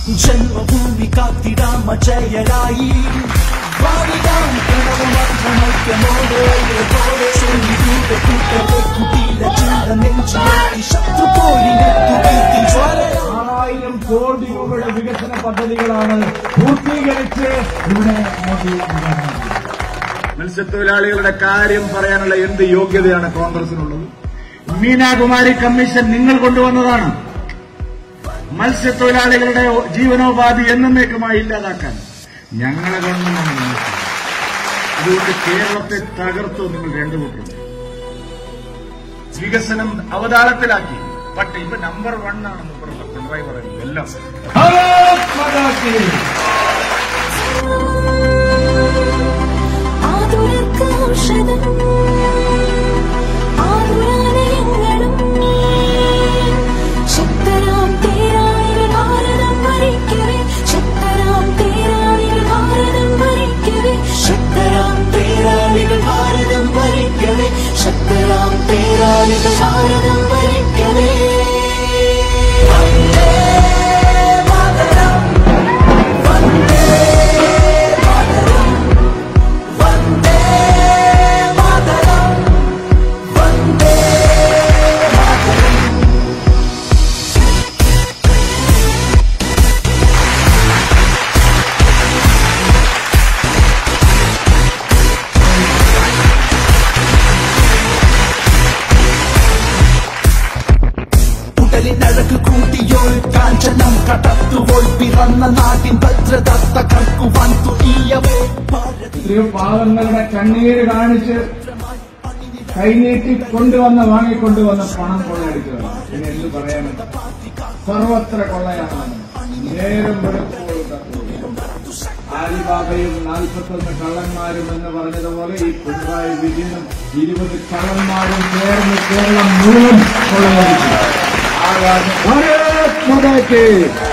ജന്മഭൂമി കാത്തിടാം അജയരായി വാഴിടാം പ്രണവമന്ത്രമൈക്യമോടെ ചൊല്ലിടൂടെ കൂട്ടരെ കുട്ടിയില ചിന്ത നെഞ്ചിലേറി ശത്രു പോരിനെത്തു കീർത്തി ജ്വാലയാ ആറായിരം കോടി രൂപയുടെ വികസന പദ്ധതികളാണ് പൂർത്തീകരിച്ച് ഇവിടെ മോദി ഉദ്ഘാടനം ചെയ്തത്. മത്സ്യത്തൊഴിലാളികളുടെ കാര്യം പറയാനുള്ള എന്ത് യോഗ്യതയാണ് കോൺഗ്രസിനുള്ളത് മീനാകുമാരി കമ്മീഷൻ നിങ്ങൾ കൊണ്ടുവന്നതാണ് മത്സ്യത്തൊഴിലാളികളുടെ ജീവനോപാധി എന്നേക്കുമായി ഇല്ലാതാക്കാൻ ഞങ്ങളെ ഗവൺമെന്റാണ് നോക്കുന്നത്. അതുകൊണ്ട് കേരളത്തെ തകർത്തു നിങ്ങൾ രണ്ടുകൂട്ടരും വികസനം അവതാളത്തിലാക്കി പക്ഷേ ഇപ്പൊ നമ്പർ വൺ ആണെന്ന് പറഞ്ഞ പിണറായി പറയുന്നത് എല്ലാം ഭാരത് മാതാ കീ. ആതുരക്കൗഷധം ആതുരാലയങ്ങളും ശക്തരാം തേരാളികൾ ഭാരതം ഭരിക്കവേ ശക്തരാം തേരാളികൾ ഭാരതം ഭരിക്കവേ ശക്തരാം തേരാളികൾ ഭാരതം ഭരിക്കവേ ശക്തരാം തേരാളികൾ ഭാരതം ഭരിക്കവേ വന്ദേ മാതരം വന്ദേ മാതരം വന്ദേ മാതരം വന്ദേ മാതരം ഉടലിനഴക് കൂട്ടിയോൾ കാഞ്ചനം കടത്തുവോൾ പിറന്ന നാട്ടിൻ ഭദ്രത തകർക്കുവാൻ തുനിയവേ ഭാരതി എത്രയോ പാവങ്ങളുടെ കണ്ണീര് കാണിച്ച് കൈനീട്ടി കൊണ്ടുവന്ന വാങ്ങിക്കൊണ്ടുവന്ന പണം കൊള്ളയടിച്ചതാണ് പിന്നെ എന്ത് പറയാനും സർവത്ര കൊള്ളയാണ് നേരം വെളുപ്പോൾ കത്തുകയും. ആലിബാബയും നാൽപ്പത്തൊന്ന് കള്ളന്മാരും എന്ന് പറഞ്ഞതുപോലെ ഈ പിണറായി വിജയനും ഇരുപത് കള്ളന്മാരും ചേർന്ന് കേരളം മുഴുവൻ കൊള്ളയടിച്ചു ആകാശം ഭാരത് മാതാ കീ.